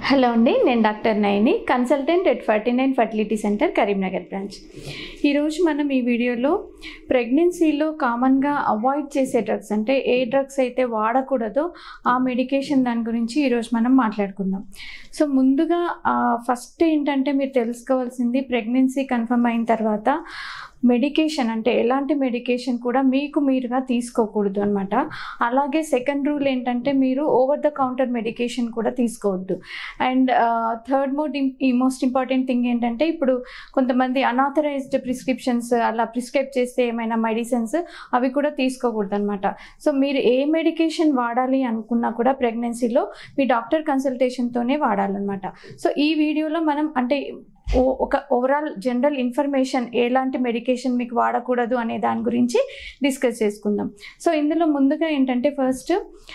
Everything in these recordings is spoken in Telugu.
హలో అండి నేను doctor Nayani consultant at forty nine fertility centre Karimnagar branch ఈరోజు మనం ఈ వీడియోలో ప్రెగ్నెన్సీలో కామన్గా అవాయిడ్ చేసే డ్రగ్స్ అంటే ఏ డ్రగ్స్ అయితే వాడకూడదో ఆ మెడికేషన్ దాని గురించి ఈరోజు మనం మాట్లాడుకుందాం సో ముందుగా ఫస్ట్ ఏంటంటే మీరు తెలుసుకోవాల్సింది ప్రెగ్నెన్సీ కన్ఫర్మ్ అయిన తర్వాత మెడికేషన్ అంటే ఎలాంటి మెడికేషన్ కూడా మీకు మీరుగా తీసుకోకూడదు అనమాట అలాగే సెకండ్ రూల్ ఏంటంటే మీరు ఓవర్ ద కౌంటర్ మెడికేషన్ కూడా తీసుకోవద్దు అండ్ థర్డ్ మోడ్ ఈ మోస్ట్ ఇంపార్టెంట్ థింగ్ ఏంటంటే ఇప్పుడు కొంతమంది అనాథరైజ్డ్ ప్రిస్క్రిప్షన్స్ అలా ప్రిస్క్రైబ్ చేస్తే ఏమైనా మెడిసిన్స్ అవి కూడా తీసుకోకూడదు అనమాట సో మీరు ఏ మెడికేషన్ వాడాలి అనుకున్నా కూడా ప్రెగ్నెన్సీలో మీ డాక్టర్ కన్సల్టేషన్తోనే వాడాలన్నమాట సో ఈ వీడియోలో మనం అంటే ఓ- ఒక ఓవరాల్ జనరల్ ఇన్ఫర్మేషన్ ఎలాంటి మెడికేషన్ మీకు వాడకూడదు అనే దాని గురించి డిస్కస్ చేసుకుందాం సో ఇందులో ముందుగా ఏంటంటే ఫస్ట్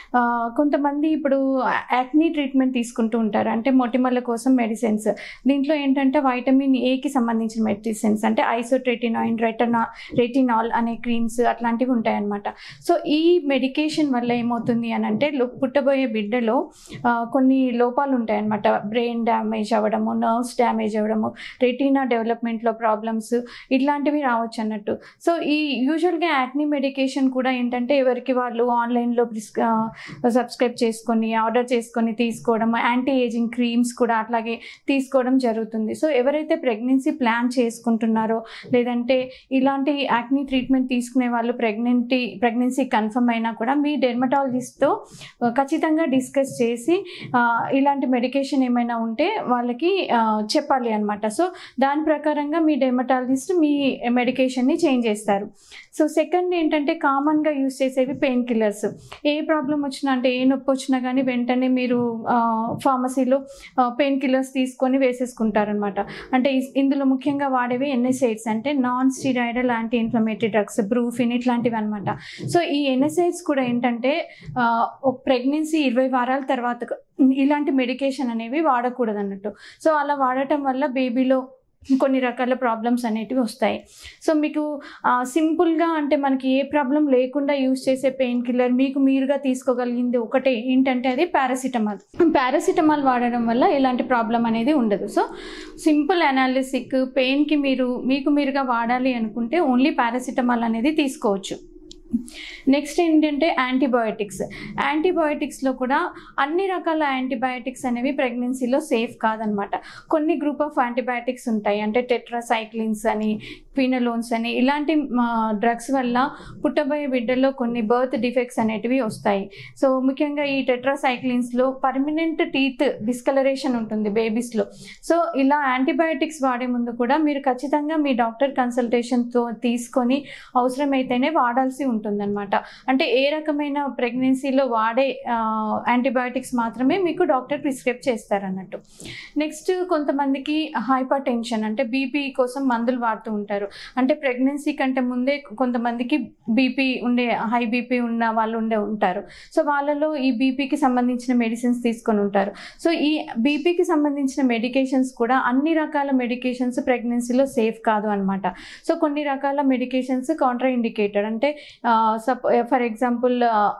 కొంతమంది ఇప్పుడు యాక్నీ ట్రీట్మెంట్ తీసుకుంటూ ఉంటారు అంటే మొటిమల కోసం మెడిసిన్స్ దీంట్లో ఏంటంటే వైటమిన్ ఏకి సంబంధించిన మెడిసిన్స్ అంటే ఐసోట్రెటినాయిన్ రెటనా రెటినాల్ అనే క్రీమ్స్ అట్లాంటివి ఉంటాయన్నమాట సో ఈ మెడికేషన్ వల్ల ఏమవుతుంది అని అంటే లో- పుట్టబోయే బిడ్డలో ఆ, కొన్ని లోపాలు ఉంటాయన్నమాట బ్రెయిన్ డ్యామేజ్ అవ్వడము నర్వ్స్ డ్యామేజ్ అవ్వడము రెటీనా డెవలప్మెంట్లో ప్రాబ్లమ్స్ ఇట్లాంటివి రావచ్చు అన్నట్టు సో ఈ యూజువల్గా యాక్నీ మెడికేషన్ కూడా ఏంటంటే ఎవరికి వాళ్ళు ఆన్లైన్లో సబ్స్క్రైబ్ చేసుకొని ఆర్డర్ చేసుకొని తీసుకోవడం యాంటీ ఏజింగ్ క్రీమ్స్ కూడా అట్లాగే తీసుకోవడం జరుగుతుంది సో ఎవరైతే ప్రెగ్నెన్సీ ప్లాన్ చేసుకుంటున్నారో లేదంటే ఇలాంటి యాక్నీ ట్రీట్మెంట్ తీసుకునే వాళ్ళు ప్రెగ్నెంటీ ప్రెగ్నెన్సీ కన్ఫర్మ్ అయినా కూడా మీ డెర్మటాలజిస్ట్తో ఖచ్చితంగా డిస్కస్ చేసి ఆ, ఇలాంటి మెడికేషన్ ఏమైనా ఉంటే వాళ్ళకి ఆ, చెప్పాలి అనమాట సో దాని ప్రకారంగా మీ డెర్మటాలజిస్ట్ మీ మెడికేషన్ని చేంజ్ చేస్తారు సో సెకండ్ ఏంటంటే కామన్గా యూస్ చేసేవి పెయిన్ కిల్లర్స్ ఏ ప్రాబ్లం వచ్చినా అంటే ఏ నొప్పి వచ్చినా కానీ వెంటనే మీరు ఫార్మసీలో పెయిన్ కిల్లర్స్ తీసుకొని వేసేసుకుంటారనమాట అంటే ఇస్- ఇందులో ముఖ్యంగా వాడేవి ఎన్ఎస్ఐడ్స్ అంటే non steroidal anti inflammatory drugs Brufen ఇట్లాంటివి అనమాట సో ఈ ఎన్ఎస్ఐడ్స్ కూడా ఏంటంటే ఆ, ఒక ప్రెగ్నెన్సీ ఇరవై వారాల తర్వాత ఇలాంటి మెడికేషన్ అనేవి వాడకూడదు అన్నట్టు సో అలా వాడటం వల్ల బేబీలో కొన్ని రకాల ప్రాబ్లమ్స్ అనేటివి వస్తాయి సో మీకు సింపుల్గా అంటే మనకి ఏ ప్రాబ్లం లేకుండా యూస్ చేసే పెయిన్ కిల్లర్ మీకు మీరుగా తీసుకోగలిగింది ఒకటే ఏంటంటే అది పారాసిటమాల్ పారాసిటమాల్ వాడడం వల్ల ఎలాంటి ప్రాబ్లం అనేది ఉండదు సో సింపుల్ అనాలిసిక్ పెయిన్కి మీరు మీకు మీరుగా వాడాలి అనుకుంటే ఓన్లీ పారాసిటమాల్ అనేది తీసుకోవచ్చు నెక్స్ట్ ఏంటంటే యాంటీబయోటిక్స్ యాంటీబయోటిక్స్లో కూడా అన్ని రకాల యాంటీబయోటిక్స్ అనేవి ప్రెగ్నెన్సీలో సేఫ్ కాదనమాట కొన్ని గ్రూప్ ఆఫ్ యాంటీబయోటిక్స్ ఉంటాయి అంటే టెట్రాసైక్లిన్స్ అని క్వినలోన్స్ అని ఇలాంటి డ్రగ్స్ వల్ల పుట్టబోయే బిడ్డల్లో కొన్ని బర్త్ డిఫెక్ట్స్ అనేటివి వస్తాయి సో ముఖ్యంగా ఈ టెట్రాసైక్లిన్స్లో పర్మనెంట్ టీత్ డిస్కలరేషన్ ఉంటుంది బేబీస్లో సో ఇలా యాంటీబయోటిక్స్ వాడే ముందు కూడా మీరు ఖచ్చితంగా మీ డాక్టర్ కన్సల్టేషన్తో తీసుకొని అవసరమైతేనే వాడాల్సి ఉంటుందన్నమాట అంటే ఏ రకమైన ప్రెగ్నెన్సీలో వాడే యాంటీబయోటిక్స్ మాత్రమే మీకు డాక్టర్ ప్రిస్క్రైబ్ చేస్తారన్నట్టు నెక్స్ట్ కొంతమందికి హైపర్ టెన్షన్ అంటే బీపీ కోసం మందులు వాడుతూ ఉంటారు అంటే ప్రెగ్నెన్సీ కంటే ముందే కొంతమందికి బీపీ ఉండే హై బీపీ ఉన్న వాళ్ళు ఉండే ఉంటారు సో వాళ్ళలో ఈ బీపీకి సంబంధించిన మెడిసిన్స్ తీసుకొని ఉంటారు సో ఈ బీపీకి సంబంధించిన మెడికేషన్స్ కూడా అన్ని రకాల మెడికేషన్స్ ప్రెగ్నెన్సీలో సేఫ్ కాదు అనమాట సో కొన్ని రకాల మెడికేషన్స్ కాంట్రా ఇండికేటెడ్ అంటే సప్ ఫర్ ఎగ్జాంపుల్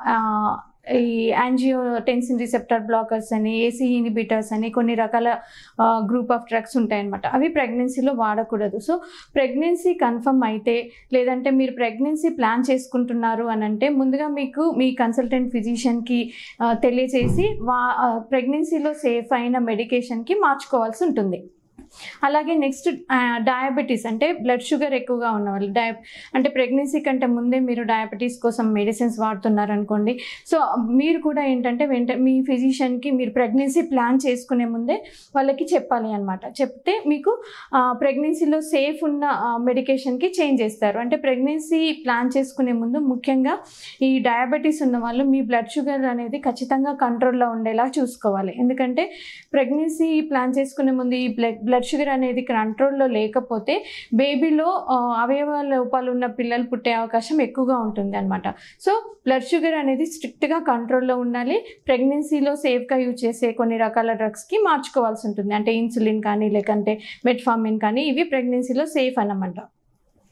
ఈ యాంజియో టెన్సిన్ రిసెప్టర్ బ్లాకర్స్ అని ఏసీ ఇనిబిటర్స్ అని కొన్ని రకాల గ్రూప్ ఆఫ్ డ్రగ్స్ ఉంటాయన్నమాట అవి ప్రెగ్నెన్సీలో వాడకూడదు సో ప్రెగ్నెన్సీ కన్ఫర్మ్ అయితే లేదంటే మీరు ప్రెగ్నెన్సీ ప్లాన్ చేసుకుంటున్నారు అని అంటే ముందుగా మీకు మీ కన్సల్టెంట్ ఫిజిషియన్కి తెలియజేసి వా ప్రెగ్నెన్సీలో సేఫ్ అయిన మెడికేషన్కి మార్చుకోవాల్సి ఉంటుంది అలాగే నెక్స్ట్ డయాబెటీస్ అంటే బ్లడ్ షుగర్ ఎక్కువగా ఉన్న వాళ్ళు డయ అంటే ప్రెగ్నెన్సీ కంటే ముందే మీరు డయాబెటీస్ కోసం మెడిసిన్స్ వాడుతున్నారు అనుకోండి సో మీరు కూడా ఏంటంటే వెంట మీ ఫిజిషియన్కి మీరు ప్రెగ్నెన్సీ ప్లాన్ చేసుకునే ముందే వాళ్ళకి చెప్పాలి అనమాట చెప్తే మీకు ప్రెగ్నెన్సీలో సేఫ్ ఉన్న మెడికేషన్కి చేంజ్ చేస్తారు అంటే ప్రెగ్నెన్సీ ప్లాన్ చేసుకునే ముందు ముఖ్యంగా ఈ డయాబెటీస్ ఉన్న వాళ్ళు మీ బ్లడ్ షుగర్ అనేది ఖచ్చితంగా కంట్రోల్లో ఉండేలా చూసుకోవాలి ఎందుకంటే ప్రెగ్నెన్సీ ప్లాన్ చేసుకునే ముందు ఈ బ్లడ్ బ్లడ్ షుగర్ అనేది కంట్రోల్లో లేకపోతే బేబీలో ఆ, అవయవ లోపాలు ఉన్న పిల్లలు పుట్టే అవకాశం ఎక్కువగా ఉంటుంది అనమాట సో బ్లడ్ షుగర్ అనేది స్ట్రిక్ట్గా కంట్రోల్లో ఉండాలి ప్రెగ్నెన్సీలో సేఫ్గా యూజ్ చేసే కొన్ని రకాల డ్రగ్స్కి మార్చుకోవాల్సి ఉంటుంది అంటే ఇన్సులిన్ కానీ లేకంటే మెట్ఫార్మిన్ కానీ ఇవి ప్రెగ్నెన్సీలో సేఫ్ అన్నమాట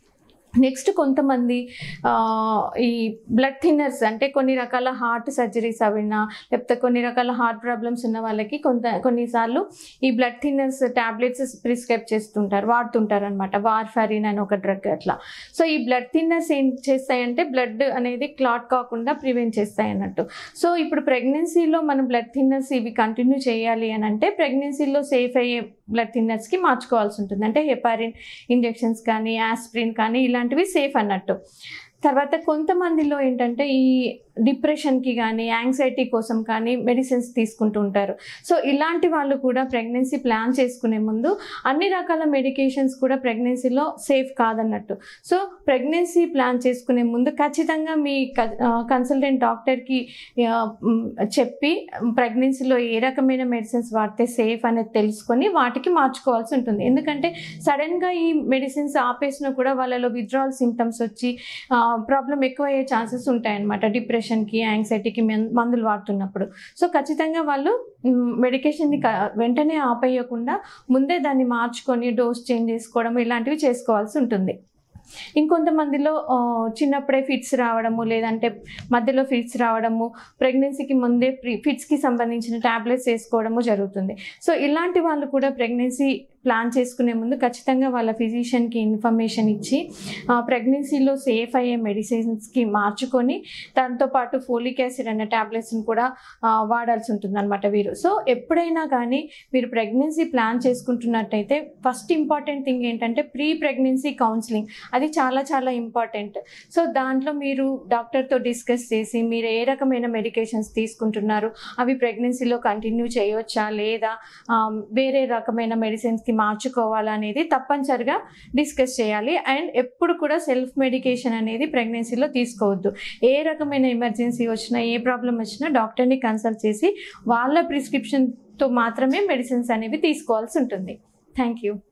నెక్స్ట్ కొంతమంది ఆ, ఈ బ్లడ్ థిన్నర్స్ అంటే కొన్ని రకాల హార్ట్ సర్జరీస్ అవినా లేకపోతే కొన్ని రకాల హార్ట్ ప్రాబ్లమ్స్ ఉన్న వాళ్ళకి కొంత కొన్నిసార్లు ఈ బ్లడ్ థిన్నర్స్ టాబ్లెట్స్ ప్రిస్క్రైబ్ చేస్తుంటారు వాడుతుంటారు అనమాట వార్ఫారిన్ అని ఒక డ్రగ్ అట్లా సో ఈ బ్లడ్ థిన్నర్స్ ఏం చేస్తాయంటే బ్లడ్ అనేది క్లాట్ కాకుండా ప్రివెంట్ చేస్తాయి అన్నట్టు సో ఇప్పుడు ప్రెగ్నెన్సీలో మనం బ్లడ్ థిన్నర్స్ ఇవి కంటిన్యూ చేయాలి అని అంటే ప్రెగ్నెన్సీలో సేఫ్ అయ్యే బ్లడ్ థిన్నర్స్కి మార్చుకోవాల్సి ఉంటుంది అంటే హెపారిన్ ఇంజెక్షన్స్ కానీ ఆస్ప్రిన్ కానీ ఇలాంటివి సేఫ్ అన్నట్టు తర్వాత కొంతమందిలో ఏంటంటే ఈ డిప్రెషన్కి కానీ యాంగ్జైటీ కోసం కానీ మెడిసిన్స్ తీసుకుంటూ ఉంటారు సో ఇలాంటి వాళ్ళు కూడా ప్రెగ్నెన్సీ ప్లాన్ చేసుకునే ముందు అన్ని రకాల మెడికేషన్స్ కూడా ప్రెగ్నెన్సీలో సేఫ్ కాదన్నట్టు సో ప్రెగ్నెన్సీ ప్లాన్ చేసుకునే ముందు ఖచ్చితంగా మీ కన్సల్టెంట్ డాక్టర్కి చెప్పి ప్రెగ్నెన్సీలో ఏ రకమైన మెడిసిన్స్ వాడితే సేఫ్ అనేది తెలుసుకొని వాటికి మార్చుకోవాల్సి ఉంటుంది ఎందుకంటే సడన్గా ఈ మెడిసిన్స్ ఆపేసినా కూడా వాళ్ళలో విత్డ్రాల్ సిమ్టమ్స్ వచ్చి ప్రాబ్లం ఎక్కువ అయ్యే ఛాన్సెస్ ఉంటాయన్నమాట డిప్రెషన్కి యాంగ్జైటీకి మందులు వాడుతున్నప్పుడు సో ఖచ్చితంగా వాళ్ళు మెడికేషన్ని వెంటనే ఆపేయకుండా ముందే దాన్ని మార్చుకొని డోస్ చేంజ్ చేసుకోవడం ఇలాంటివి చేసుకోవాల్సి ఉంటుంది ఇంకొంతమందిలో ఆ, చిన్నప్పుడే ఫిట్స్ రావడము లేదంటే మధ్యలో ఫిట్స్ రావడము ప్రెగ్నెన్సీకి ముందే ప్రీ ఫిట్స్కి సంబంధించిన ట్యాబ్లెట్స్ వేసుకోవడము జరుగుతుంది సో ఇలాంటి వాళ్ళు కూడా ప్రెగ్నెన్సీ ప్లాన్ చేసుకునే ముందు ఖచ్చితంగా వాళ్ళ ఫిజిషియన్కి ఇన్ఫర్మేషన్ ఇచ్చి ప్రెగ్నెన్సీలో సేఫ్ అయ్యే మెడిసిన్స్కి మార్చుకొని దాంతోపాటు ఫోలిక్ యాసిడ్ అనే ట్యాబ్లెట్స్ని కూడా ఆ, వాడాల్సి ఉంటుంది అనమాట వీరు సో ఎప్పుడైనా కానీ మీరు ప్రెగ్నెన్సీ ప్లాన్ చేసుకుంటున్నట్టయితే ఫస్ట్ ఇంపార్టెంట్ థింగ్ ఏంటంటే ప్రీ ప్రెగ్నెన్సీ కౌన్సిలింగ్ అది చాలా చాలా ఇంపార్టెంట్ సో దాంట్లో మీరు డాక్టర్తో డిస్కస్ చేసి మీరు ఏ రకమైన మెడికేషన్స్ తీసుకుంటున్నారు అవి ప్రెగ్నెన్సీలో కంటిన్యూ చేయవచ్చా లేదా ఆ, వేరే రకమైన మెడిసిన్స్కి మార్చుకోవాలా అనేది తప్పనిసరిగా డిస్కస్ చేయాలి అండ్ ఎప్పుడు కూడా సెల్ఫ్ మెడికేషన్ అనేది ప్రెగ్నెన్సీలో తీసుకోవద్దు ఏ రకమైన ఎమర్జెన్సీ వచ్చినా ఏ ప్రాబ్లం వచ్చినా డాక్టర్ని కన్సల్ట్ చేసి వాళ్ళ ప్రిస్క్రిప్షన్తో మాత్రమే మెడిసిన్స్ అనేవి తీసుకోవాల్సి ఉంటుంది థ్యాంక్ యూ